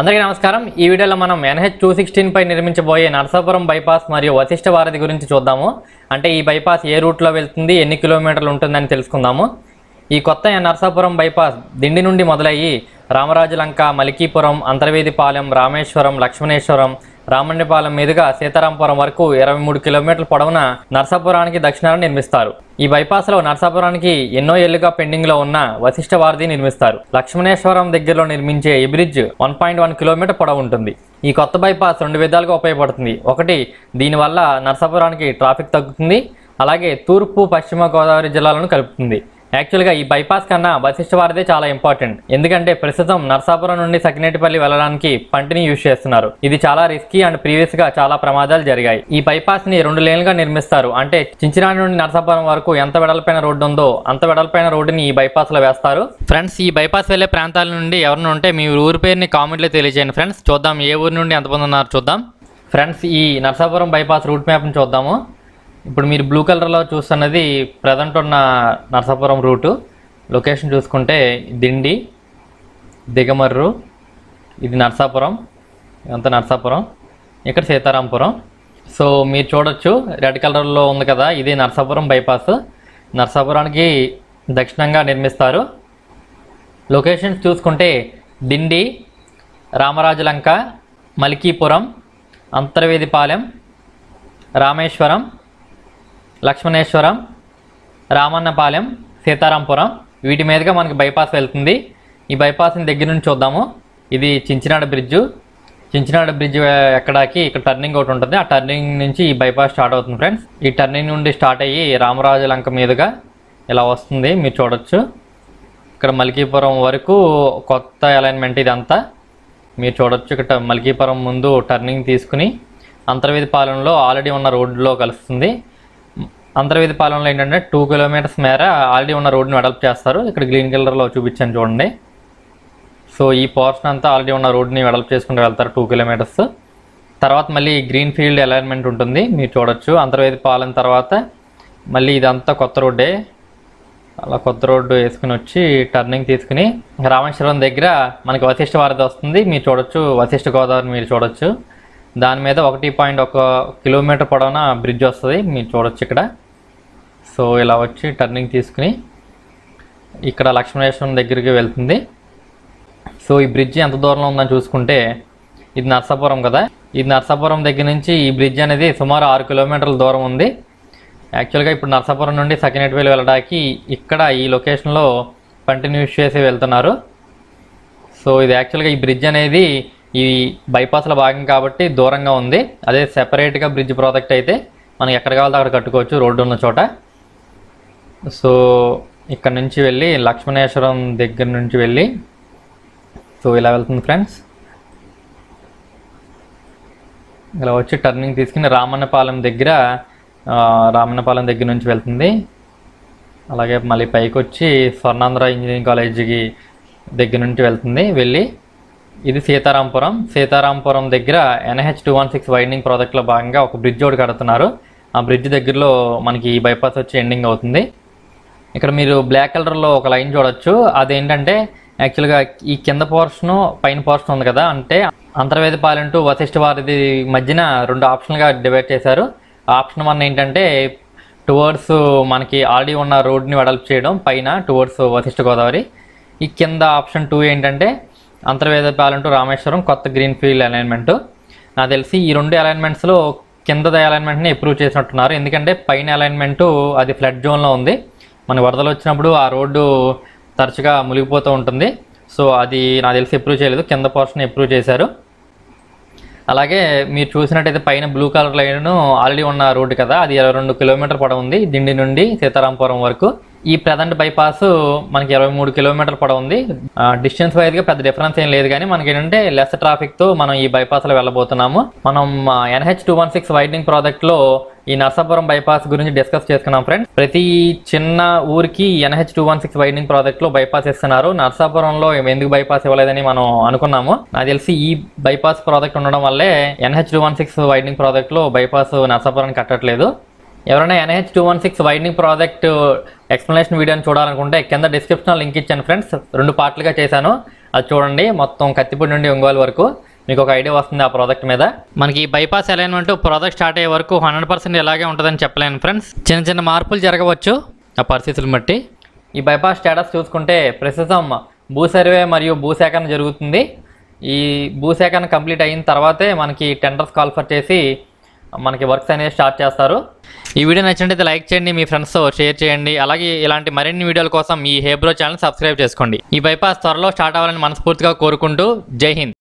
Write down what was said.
అందరికీ నమస్కారం ఈ వీడియోలో మనం ఎన్హెచ్ టూ సిక్స్టీన్ పై నిర్మించబోయే నరసాపురం బైపాస్ మరియు వశిష్ఠ వారధి గురించి చూద్దాము అంటే ఈ బైపాస్ ఏ రూట్లో వెళ్తుంది ఎన్ని కిలోమీటర్లు ఉంటుందని తెలుసుకుందాము ఈ కొత్త నరసాపురం బైపాస్ దిండి నుండి మొదలయ్యి రామరాజులంక మలికీపురం అంతర్వేదిపాలెం రామేశ్వరం లక్ష్మణేశ్వరం రామణ్యపాలెం మీదుగా సీతారాంపురం వరకు ఇరవై మూడు కిలోమీటర్ల పొడవున నరసాపురానికి దక్షిణాన నిర్మిస్తారు ఈ బైపాస్లో నరసాపురానికి ఎన్నో ఏళ్లుగా పెండింగ్లో ఉన్న వశిష్ఠ వారధి నిర్మిస్తారు లక్ష్మణేశ్వరం దగ్గరలో నిర్మించే ఈ bridge one point one kilometre పొడవు ఉంటుంది ఈ కొత్త బైపాస్ రెండు విధాలుగా ఉపయోగపడుతుంది ఒకటి దీనివల్ల నరసాపురానికి ట్రాఫిక్ తగ్గుతుంది అలాగే తూర్పు పశ్చిమ గోదావరి జిల్లాలను కలుపుతుంది యాక్చువల్గా ఈ బైపాస్ కన్నా వశిష్ఠ వారధి చాలా ఇంపార్టెంట్ ఎందుకంటే ప్రస్తుతం నర్సాపురం నుండి సకినేటిపల్లి వెళ్ళడానికి పంటిని యూజ్ చేస్తున్నారు ఇది చాలా రిస్కీ అండ్ ప్రీవియస్ గా చాలా ప్రమాదాలు జరిగాయి ఈ బైపాస్ ని రెండు లేన్లుగా నిర్మిస్తారు అంటే చించినాడి నుండి నర్సాపురం వరకు ఎంత వెడల్పైన రోడ్డు ఉందో అంత వెడల్పైన రోడ్డుని ఈ బైపాస్ లో వేస్తారు ఫ్రెండ్స్ ఈ బైపాస్ వెళ్లే ప్రాంతాల నుండి ఎవరిని ఉంటే మీ ఊరి పేరుని కామెంట్లో తెలియజేయండి ఫ్రెండ్స్ చూద్దాం ఏ ఊరి నుండి ఎంతమంది ఉన్నారు చూద్దాం ఫ్రెండ్స్ ఈ నర్సాపురం బైపాస్ రూట్ మ్యాప్ని చూద్దాము ఇప్పుడు మీరు బ్లూ కలర్లో చూస్తున్నది ప్రజెంట్ ఉన్న నరసాపురం రూటు లొకేషన్ చూసుకుంటే దిండి దిగమర్రు ఇది నరసాపురం ఇదంతా నరసాపురం ఇక్కడ సీతారాంపురం సో మీరు చూడొచ్చు రెడ్ కలర్లో ఉంది కదా ఇది నరసాపురం బైపాస్ నరసాపురానికి దక్షిణంగా నిర్మిస్తారు లొకేషన్స్ చూసుకుంటే దిండి రామరాజులంక మలికీపురం అంతర్వేదిపాలెం రామేశ్వరం లక్ష్మణేశ్వరం రామన్నపాలెం సీతారాంపురం వీటి మీదుగా మనకి బైపాస్ వెళ్తుంది ఈ బైపాస్ని దగ్గర నుంచి చూద్దాము ఇది చించినాడ బ్రిడ్జు చించినాడ బ్రిడ్జ్ ఎక్కడాకి ఇక్కడ టర్నింగ్ ఒకటి ఉంటుంది ఆ టర్నింగ్ నుంచి ఈ బైపాస్ స్టార్ట్ అవుతుంది ఫ్రెండ్స్ ఈ టర్నింగ్ నుండి స్టార్ట్ అయ్యి రామరాజు లంక మీదుగా ఇలా వస్తుంది మీరు చూడొచ్చు ఇక్కడ మలికీపురం వరకు కొత్త అలైన్మెంట్ ఇదంతా మీరు చూడొచ్చు ఇక్కడ మలికీపురం ముందు టర్నింగ్ తీసుకుని అంతర్వేది పాలెంలో ఆల్రెడీ ఉన్న రోడ్లో కలుస్తుంది అంతర్వేది పాలెంలో ఏంటంటే టూ కిలోమీటర్స్ మేర ఆల్రెడీ ఉన్న రోడ్ని వెడల్ప్ చేస్తారు ఇక్కడ గ్రీన్ కలర్లో చూపించాను చూడండి సో ఈ పోర్షన్ అంతా ఆల్రెడీ ఉన్న రోడ్ని వెడల్ప్ చేసుకుంటూ వెళ్తారు టూ కిలోమీటర్స్ తర్వాత మళ్ళీ గ్రీన్ ఫీల్డ్ అలైన్మెంట్ ఉంటుంది మీరు చూడొచ్చు అంతర్వేది పాలెం తర్వాత మళ్ళీ ఇదంతా కొత్త రోడ్డే అలా కొత్త రోడ్డు వేసుకుని వచ్చి టర్నింగ్ తీసుకుని రామేశ్వరం దగ్గర మనకి వశిష్ఠ వారధి వస్తుంది మీరు చూడొచ్చు వశిష్ఠ గోదావరి మీరు చూడొచ్చు దాని మీద ఒకటి పాయింట్ ఒక కిలోమీటర్ పొడవున బ్రిడ్జ్ వస్తుంది మీరు చూడొచ్చు ఇక్కడ సో ఇలా వచ్చి టర్నింగ్ తీసుకుని ఇక్కడ లక్ష్మణేశ్వరం దగ్గరికి వెళ్తుంది సో ఈ బ్రిడ్జ్ ఎంత దూరంలో ఉందని చూసుకుంటే ఇది నర్సాపురం కదా ఇది నర్సాపురం దగ్గర నుంచి ఈ బ్రిడ్జ్ అనేది సుమారు ఆరు కిలోమీటర్ల దూరం ఉంది యాక్చువల్గా ఇప్పుడు నర్సాపురం నుండి సకినేటివేలు వెళ్ళడానికి ఇక్కడ ఈ లొకేషన్లో కంటిన్యూస్ చేసి వెళ్తున్నారు సో ఇది యాక్చువల్గా ఈ బ్రిడ్జ్ అనేది ఈ బైపాస్లో భాగం కాబట్టి దూరంగా ఉంది అదే సెపరేట్గా బ్రిడ్జ్ ప్రాజెక్ట్ అయితే మనం ఎక్కడ కావాలో అక్కడ కట్టుకోవచ్చు రోడ్డు ఉన్న చోట సో ఇక్కడ నుంచి వెళ్ళి లక్ష్మణేశ్వరం దగ్గర నుంచి వెళ్ళి సో ఇలా వెళ్తుంది ఫ్రెండ్స్ ఇలా వచ్చి టర్నింగ్ తీసుకుని రామన్నపాలెం దగ్గర ఆ, రామన్నపాలెం దగ్గర నుంచి వెళ్తుంది అలాగే మళ్ళీ పైకి వచ్చి స్వర్ణాంధ్ర ఇంజనీరింగ్ కాలేజీకి దగ్గర నుంచి వెళ్తుంది వెళ్ళి ఇది సీతారాంపురం సీతారాంపురం దగ్గర NH two one six widening ప్రాజెక్ట్లో భాగంగా ఒక బ్రిడ్జ్ ఒకటి కడుతున్నారు ఆ బ్రిడ్జ్ దగ్గరలో మనకి ఈ బైపాస్ వచ్చి ఎండింగ్ అవుతుంది ఇక్కడ మీరు బ్లాక్ కలర్లో ఒక లైన్ చూడొచ్చు అదేంటంటే యాక్చువల్గా ఈ కింద పోర్షను పైన పోర్షన్ ఉంది కదా అంటే అంతర్వేది పాలెం టు వశిష్ఠ వారిది మధ్యన రెండు ఆప్షన్గా డివైడ్ చేశారు ఆప్షన్ వన్ ఏంటంటే టువర్డ్స్ మనకి ఆల్రెడీ ఉన్న రోడ్ని వెడల్పు చేయడం పైన టువర్డ్స్ వశిష్ఠ గోదావరి ఈ కింద ఆప్షన్ టూ ఏంటంటే అంతర్వేద పాలెం టు రామేశ్వరం కొత్త గ్రీన్ ఫీల్డ్ అలైన్మెంట్ నాకు తెలిసి ఈ రెండు అలైన్మెంట్స్లో కింద అలైన్మెంట్ని అప్రూవ్ చేసినట్టున్నారు ఎందుకంటే పైన అలైన్మెంట్ అది ఫ్లడ్ జోన్లో ఉంది మన వరదలు వచ్చినప్పుడు ఆ రోడ్డు తరచుగా మునిగిపోతూ ఉంటుంది సో అది నాకు తెలిసి అప్రూవ్ చేయలేదు కింద పోర్షన్ అప్రూవ్ చేశారు అలాగే మీరు చూసినట్టయితే పైన బ్లూ కలర్ లైన్ ఆల్రెడీ ఉన్న రోడ్డు కదా అది ఇరవై రెండు కిలోమీటర్ పొడవు ఉంది దిండి నుండి సీతారాంపురం వరకు ఈ ప్రజెంట్ బైపాస్ మనకి ఇరవై మూడు కిలోమీటర్ పొడవు ఉంది డిస్టెన్స్ వైజ్గా పెద్ద డిఫరెన్స్ ఏం లేదు కానీ మనకి ఏంటంటే లెస్ ట్రాఫిక్తో మనం ఈ బైపాస్లో వెళ్ళబోతున్నాము మనం NH two one six widening ప్రాజెక్ట్లో ఈ నర్సాపురం బైపాస్ గురించి డిస్కస్ చేసుకున్నాం ఫ్రెండ్స్ ప్రతి చిన్న ఊరికి NH two one six widening project లో బైపాస్ ఇస్తున్నారు నర్సాపురంలో ఎందుకు బైపాస్ ఇవ్వలేదని మనం అనుకున్నాము నాకు తెలిసి ఈ బైపాస్ ప్రాజెక్ట్ ఉండడం వల్లే NH two one six widening project లో బైపాస్ నర్సాపురానికి కట్టట్లేదు ఎవరైనా NH two one six widening project explanation వీడియోని చూడాలనుకుంటే కింద డిస్క్రిప్షన్లో లింక్ ఇచ్చాను ఫ్రెండ్స్ రెండు పార్ట్లుగా చేశాను అది చూడండి మొత్తం కత్తిపూడి నుండి ఒంగోలు వరకు మీకు ఒక ఐడియా వస్తుంది ఆ ప్రోడక్ట్ మీద మనకి ఈ బైపాస్ అలైన్మెంట్ ప్రోడక్ట్ స్టార్ట్ అయ్యే వరకు హండ్రెడ్ పర్సెంట్ ఇలాగే ఉంటుందని చెప్పలేను ఫ్రెండ్స్ చిన్న చిన్న మార్పులు జరగవచ్చు ఆ పరిస్థితులను బట్టి ఈ బైపాస్ స్టేటస్ చూసుకుంటే ప్రస్తుతం భూ సర్వే మరియు భూసేకరణ జరుగుతుంది ఈ భూసేకరణ కంప్లీట్ అయిన తర్వాతే మనకి టెండర్స్ కాల్ఫర్ చేసి మనకి వర్క్స్ అనేవి స్టార్ట్ చేస్తారు ఈ వీడియో నచ్చినట్లయితే లైక్ చేయండి మీ ఫ్రెండ్స్తో షేర్ చేయండి అలాగే ఇలాంటి మరిన్ని వీడియోల కోసం ఈ హేబ్రో ఛానల్ సబ్స్క్రైబ్ చేసుకోండి ఈ బైపాస్ త్వరలో స్టార్ట్ అవ్వాలని మనస్ఫూర్తిగా కోరుకుంటూ జై హింద్